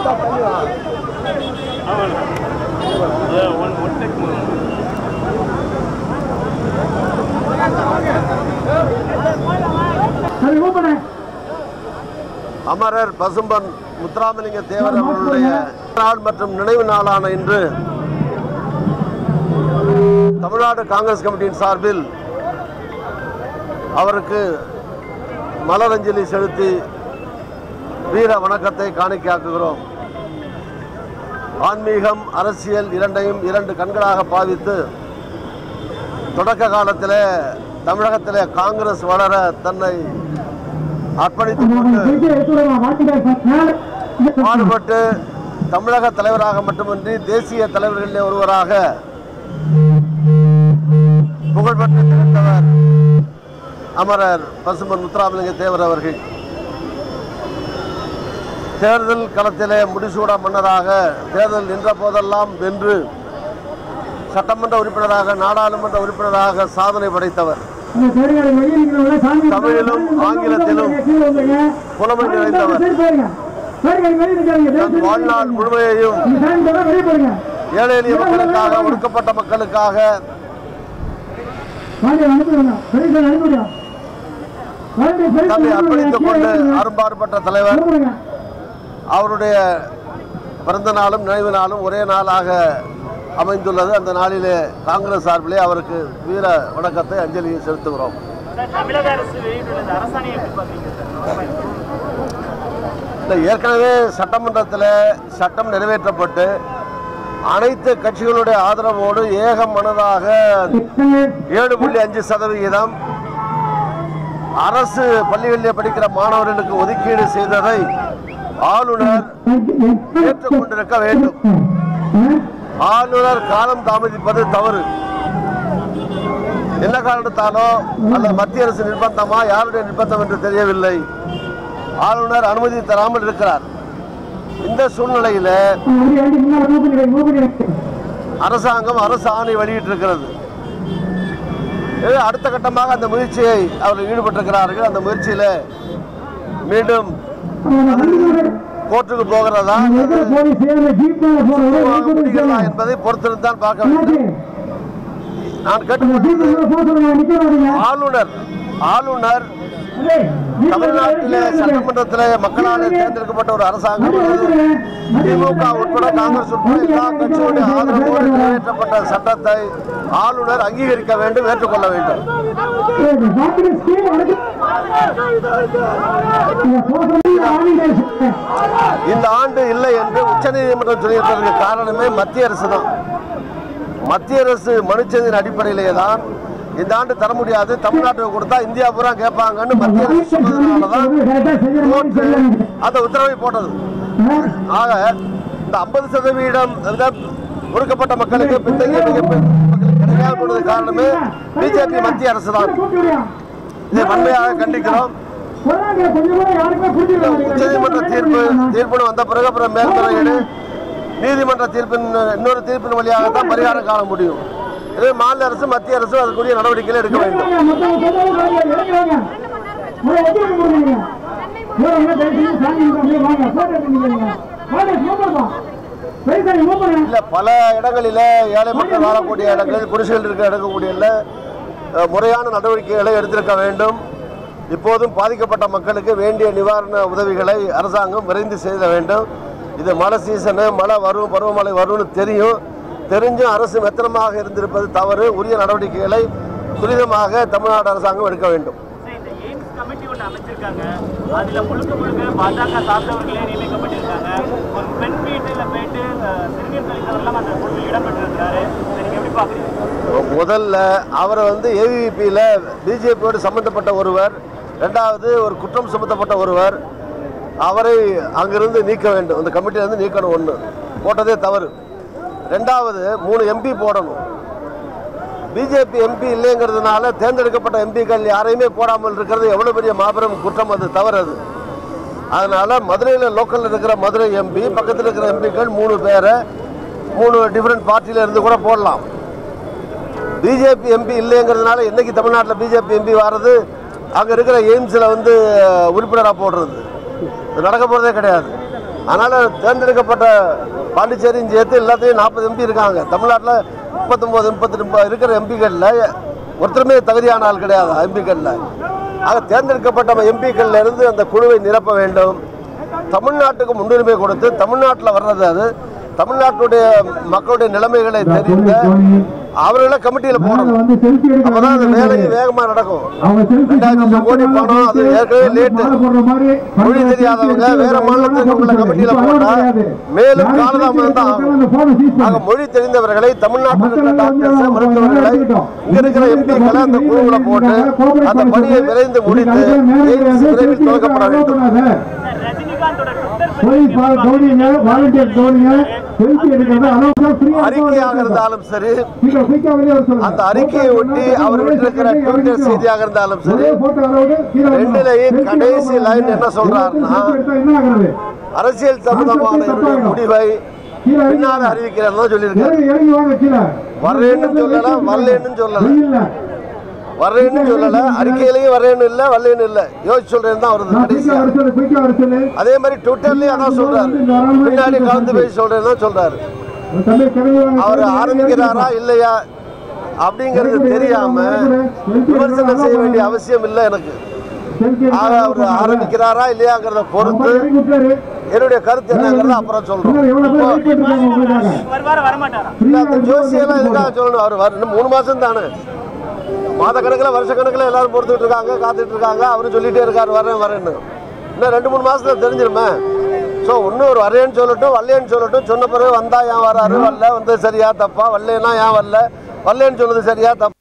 சரி ஓப்பன அமரர் பசும்பன் முத்துராமலிங்க தேவர் அவர்களுடைய நாள் மற்றும் நினைவு நாளான இன்று தமிழ்நாடு காங்கிரஸ் கமிட்டியின் சார்பில் அவருக்கு மலரஞ்சலி செலுத்தி வீர வணக்கத்தை காணிக்கையாக்குகிறோம் ஆன்மீகம் அரசியல் இரண்டையும் இரண்டு கண்களாக பாவித்து தொடக்க காலத்திலே தமிழகத்திலே காங்கிரஸ் வளர தன்னை அர்ப்பணித்துக் கொண்டு ஜெயிச்சு எடுத்துடுங்க வாழ்த்துக்கள் சார் மேலே பாடுபட்டு தமிழக தலைவராக மட்டுமின்றி தேசிய தலைவர்களிலே ஒருவராக புகழ்பெற்று திகழ்ந்தவர் அமரர் பசும்பன் முத்துராமலிங்க தேவர் அவர்கள் தேர்தல் களத்திலே முடிசூட மன்னராக தேர்தல் நின்ற போதெல்லாம் வென்று சட்டமன்ற உறுப்பினராக நாடாளுமன்ற உறுப்பினராக சாதனை படைத்தவர் இந்த தேர்தலை வெளியே நிற்கிறவங்கள சாமி தமிழிலும் ஆங்கிலத்திலும் கீழே வந்துங்க புலமை நிறைந்தவர் சரி போயிருங்க தேர்தலை வெளியே நிற்காதீங்க தன் வாழ்நாள் முழுமையையும் நீ சாமி தவிர வெளியே போயிருங்க ஏழை எளிய மக்களுக்காக ஒடுக்கப்பட்ட மக்களுக்காக வாங்க அனுப்பிடுங்க பெரிய சார் அனுப்பிடுங்க வாங்க பெரிய தம்மை சார் அர்ப்பணித்துக் கொண்டு அனுப்பிடுங்க அரும்பாடுபட்ட தலைவர் அனுப்பிடுங்க அவருடைய பிறந்த நாளும் நினைவு நாளும் ஒரே நாளாக அமைந்துள்ளது அந்த நாளிலே காங்கிரஸ் சார்பிலே அவருக்கு வீர வணக்கத்தை அஞ்சலியை செலுத்துகிறோம் சார், தமிழக அரசு வெளியிட்டுள்ள இந்த அரசாணையை எப்படி பாக்குறீங்க சார் இல்லை ஏற்கனவே சட்டமன்றத்தில் சட்டம் நிறைவேற்றப்பட்டு அனைத்து கட்சிகளுடைய ஆதரவோடு ஏக மனதாக ஏழு புள்ளி அஞ்சு சதவிகிதம் அரசு பள்ளிகளில் படிக்கிற மாணவர்களுக்கு ஒதுக்கீடு செய்ததை ஆளுநர் ஏற்றுக்கொண்டிருக்க வேண்டும் ஆளுநர் காலம் தாமதிப்பது தவறு என்ன காரணத்தாலோ அல்லது மத்திய அரசு நிர்பந்தமா யாருடைய நிர்பந்தம் என்று தெரியவில்லை ஆளுநர் அனுமதி தராமல் இருக்கிறார் இந்த சூழ்நிலையில வண்டி வண்டி முன்னால மூவ் பண்ணிடுங்க மூவ் பண்ணிடுங்க அரசாங்கம் அரசு ஆணை வெளியிட்டிருக்கிறது எனவே அடுத்த கட்டமாக அந்த முயற்சியை அவர்கள் ஈடுபட்டிருக்கிறார்கள் அந்த முயற்சியில மீண்டும் கோர்ட்டுக்கு போகிறதா போலீஸ் ஏன் ஜீப் மேல போற ஒரே முடிகிறதா என்பதை பொறுத்திருந்தான் பார்க்க வேண்டும் நான் கேட்டு ஜீப் மேல போக சொல்லுங்க நிக்கிறாதீங்க ஆளுநர் ஆளுநர் தமிழ்நாட்டிலே சட்டமன்றத்திலே மக்களால் தேர்ந்தெடுக்கப்பட்ட ஒரு அரசாங்கம் உள்ளது. திமுக உட்பட காங்கிரஸ் உட்பட எல்லா கட்சிகளுடைய ஆதரவோடு நிறைவேற்றப்பட்ட சட்டத்தை ஆளுநர் அங்கீகரிக்க வேண்டும் ஏற்றுக்கொள்ள வேண்டும் இந்த ஆண்டு இல்லை என்று உச்சநீதிமன்றம் சொல்லியிருப்பதற்கு காரணமே மத்திய அரசு தான் மத்திய அரசு மனுச்சதின் அடிப்படையிலே தான் இந்த ஆண்டு தர முடியாது தமிழ்நாட்டுக்கு கொடுத்தா இந்தியா பூரா கேட்பாங்கன்னு மத்திய அரசு சொன்னதுனால தான் கோர்ட்டு அந்த உத்தரவை போட்டது ஆக இந்த ஐம்பது சதவீதம் அதாவது ஒடுக்கப்பட்ட மக்களுக்கு பின்தங்கிய மிகப்பெரிய மக்களுக்கு கிடைக்காது போனது காரணமே பிஜேபி மத்திய அரசு தான் இதை வன்மையாக கண்டிக்கிறோம் உச்சநீதிமன்ற தீர்ப்பு தீர்ப்புன்னு வந்த பிறகு அப்புறம் மேல்முறையீடு நீதிமன்ற தீர்ப்பின் இன்னொரு தீர்ப்பின் வழியாகத்தான் பரிகாரம் காண முடியும் இதே மாநில அரசு மத்திய அரசு அதுக்குரிய நடவடிக்கைகள் எடுக்க வேண்டும் இல்ல பல இடங்களில ஏழை மக்கள் வாழக்கூடிய இடங்கள் குடிசைகள் இருக்க இடக்கூடிய முறையான நடவடிக்கைகளை எடுத்திருக்க வேண்டும் இப்போதும் பாதிக்கப்பட்ட மக்களுக்கு வேண்டிய நிவாரண உதவிகளை அரசாங்கம் விரைந்து செய்த வேண்டும் இது மழை சீசனு மழை வரும் பருவமழை வரும்னு தெரியும் தெரிஞ்சும் அரசு மெத்தனமாக இருந்திருப்பது தவறு உரிய நடவடிக்கைகளை துரிதமாக தமிழ்நாடு அரசாங்கம் எடுக்க வேண்டும் சார், இந்த எய்ம்ஸ் கமிட்டி ஒன்று அமைச்சிருக்காங்க அதுல முழுக்க முழுக்க பாஜக சார்ந்தவர்களே நியமிக்கப்பட்டிருக்காங்க ஒரு பெண் வீட்டில் போயிட்டு அஹ், சிறுநீர் கழித்தவரெல்லாம் அந்த குழுவில் இடம்பெற்றிருக்கிறாரு இதை நீங்க எப்படி பாக்குறீங்க முதல்ல அவரை வந்து ஏவிபியில் பிஜேபியோடு சம்பந்தப்பட்ட ஒருவர் ரெண்டாவது ஒரு குற்றம் சுமத்தப்பட்ட ஒருவர் அவரை அங்கிருந்து நீக்க வேண்டும் அந்த கமிட்டியிலேருந்து நீக்கணும் ஒன்று போட்டதே தவறு ரெண்டாவது மூணு எம்பி போடணும் பிஜேபி எம்பி இல்லைங்கிறதுனால தேர்ந்தெடுக்கப்பட்ட எம்பிக்கள் யாரையுமே போடாமல் இருக்கிறது எவ்வளோ பெரிய மாபெரும் குற்றம் அது தவறு அது அதனால மதுரையில் லோக்கலில் இருக்கிற மதுரை எம்பி பக்கத்தில் இருக்கிற எம்பிக்கள் மூணு பேரை மூணு டிஃப்ரெண்ட் பார்ட்டியில இருந்து கூட போடலாம் பிஜேபி எம்பி இல்லைங்கிறதுனால என்னைக்கு தமிழ்நாட்டில் பிஜேபி எம்பி வர்றது அங்கே இருக்கிற எய்ம்ஸில் வந்து உறுப்பினராக போடுறது இது நடக்க போகிறதே கிடையாது அதனால் தேர்ந்தெடுக்கப்பட்ட பாண்டிச்சேரியும் சேர்த்து எல்லாத்தையும் நாற்பது எம்பி இருக்காங்க தமிழ்நாட்டில் முப்பத்தொம்போது முப்பத்தி முப்பது இருக்கிற எம்பிகளில் ஒருத்தருமே தகுதியான ஆள் கிடையாது எம்பிக்களில் ஆக தேர்ந்தெடுக்கப்பட்ட எம்பிக்கள்ல இருந்து அந்த குழுவை நிரப்ப வேண்டும் தமிழ்நாட்டுக்கு முன்னுரிமை கொடுத்து தமிழ்நாட்டில் வர்றது அது தமிழ்நாட்டுடைய மக்களுடைய நிலைமைகளை தெரிந்த அவர்களை கமிட்டியில் போடணும் வந்து செல்ஃபி அப்பதான் அந்த வேலை எடுக்க வேகமாக நடக்கும் அவங்க செல்ஃபி ரெண்டாயிரத்தி கோடி பணம் அது ஏற்கனவே லேட்டு போடுற மாதிரி மொழி தெரியாதவங்க வேற மாநிலத்துக்கு உள்ள கமிட்டியில போட்டா மேலும் காலதாமதம் தான் ஆகும் ஆக மொழி தெரிந்தவர்களை தமிழ்நாட்டில் இருக்கிற டாக்டர்ஸ் மருத்துவர்களை இங்க இருக்கிற எம்பிக்களை அந்த குழுவுல போட்டு அந்த பணியை விரைந்து முடித்து எய்ம்ஸ் விரைவில் துவக்கப்பட வேண்டும் சார் ரஜினிகாந்தோட ட்விட்டர் போலீஸ் கவனிங்க வாலண்டியர் கவனிங்க செல்ஃபி எடுக்கிறது அலோவ் ஃப்ரீயா அறிக்கையாக இருந்தாலும் சரி சீக்கிரம் குயிக்கா வெளியே வர சொல்லுங்க அந்த அறிக்கையை ஒட்டி அவர் விட்டிருக்கிற ட்விட்டர் செய்தியாக இருந்தாலும் சரி ஒரே போட்டோ அலோடு கீழே வந்து ரெண்டுலயும் selfie கடைசி எடுக்க line என்ன சொல்றாருன்னா, selfie எடுத்தா என்ன ஆகுறது அரசியல் சம்பந்தமான என்னுடைய முடிவை கீழே இறங்கி பின்னால் அறிவிக்கிறேன் தான் சொல்லியிருக்காரு இறங்கி இறங்கி வாங்க கீழே வர்றேன்னு சொல்லல வரலன்னு சொல்லல வெயில்ல வர்றேன்னு சொல்லல அறிக்கையிலையும் வரேன்னு இல்ல வரலன்னு இல்ல யோசிச்சு சொல்றேன்னு தான் வருது நான் குயிக்கா கடைசியா வர சொல்லு குயிக்கா வர சொல்லு அதே மாதிரி ட்விட்டர்லயும் அதான் சொல்றாரு பின்னாடி கலந்து போய் சொல்றேன்னு தான் சொல்றாரு உன் தம்பி கிளம்பி வாங்க அவர் கிளம்பி ஆரம்பிக்கிறாரா இல்லையா அப்படிங்கிறது தெரியாம விமர்சனம் செய்ய வேண்டிய அவசியம் இல்லை எனக்கு செல்ஃபி ஆக அவர் ஆரம்பிக்கிறாரா இல்லையாங்கிறத பொறுத்து இறங்கி விட்டாரு என்னுடைய கருத்து என்னங்கிறத அப்புறம் சொல்றோம் இன்னும் எவ்வளவு பேர் வெயிட் பண்ணிருக்காங்க உங்களுக்காக வருவார வரமாட்டாரா இல்ல, அந்த ஜோசியெல்லாம் இதுக்காக சொல்லணும் அவர் வர- இன்னும் மூணு மாசம் தானே மாத கணக்கில் வருஷ கணக்கில் எல்லாரும் பொறுத்துட்டு இருக்காங்க காத்துட்டு இருக்காங்க அவரு சொல்லிட்டே இருக்காரு வரேன் வரேன்னு இன்னும் ரெண்டு மூணு மாசத்துல தெரிஞ்சிருமே ஸோ இன்னும் ஒரு வரேன்னு சொல்லட்டும் வரலேன்னு சொல்லட்டும் சொன்ன பிறகு வந்தா ஏன் வராரு வரல வந்து சரியா தப்பா வரலன்னா ஏன் வரல வரலன்னு சொன்னது சரியா தப்பா